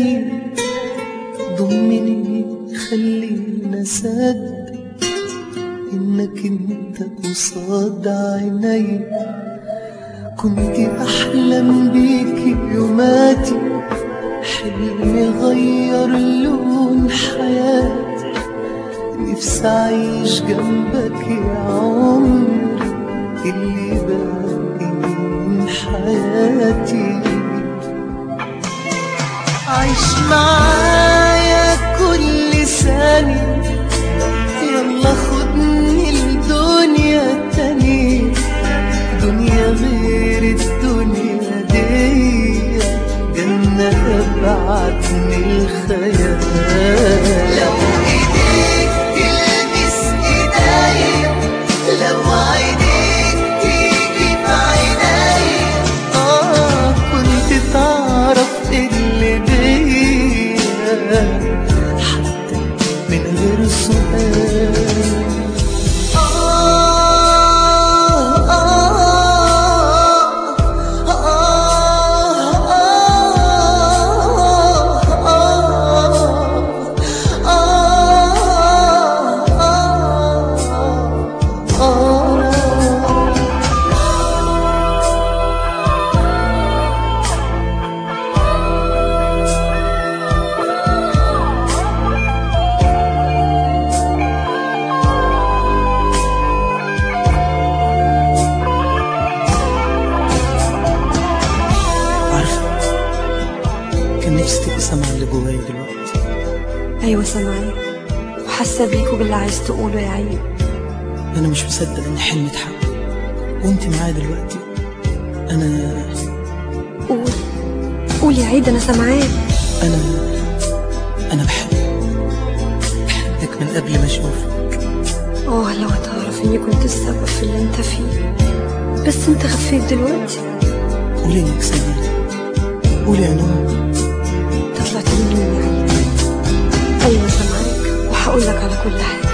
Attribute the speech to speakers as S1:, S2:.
S1: تاني ضمني خلينا صدق انك انت قصاد عيني كنت احلم بيك يوماتي حلمي غير لون حياتي نفسي اعيش جنبك يا عمري اللي باقي من حياتي عيش معايا كل ثانية يلا خدني الدنيا تاني دنيا غير الدنيا دي جنة أبعد من الخيال لو إيديك تلمس إيديا لو عينيك تيجي في عينيا آه كنت تعرف اللي بيا حتى من غير سؤال عارفة كان نفسي تبقي سامعة اللي جوايا دلوقتي
S2: أيوة سامعاك وحاسة بيك وباللي عايز تقوله يا عيد
S1: أنا مش مصدق إن حلمي اتحقق وأنت معايا دلوقتي أنا
S2: قول قول يا عيد أنا سامعاك
S1: أنا أنا بحبك بحبك من قبل ما أشوفك
S2: اه لو تعرف إني كنت السبب في اللي أنت فيه بس أنت خفيت دلوقتي
S1: قولي إنك سامعني قولي يا نور
S2: أنت طلعت مني يا عيد أيوة سامعاك وهقول لك على كل حاجة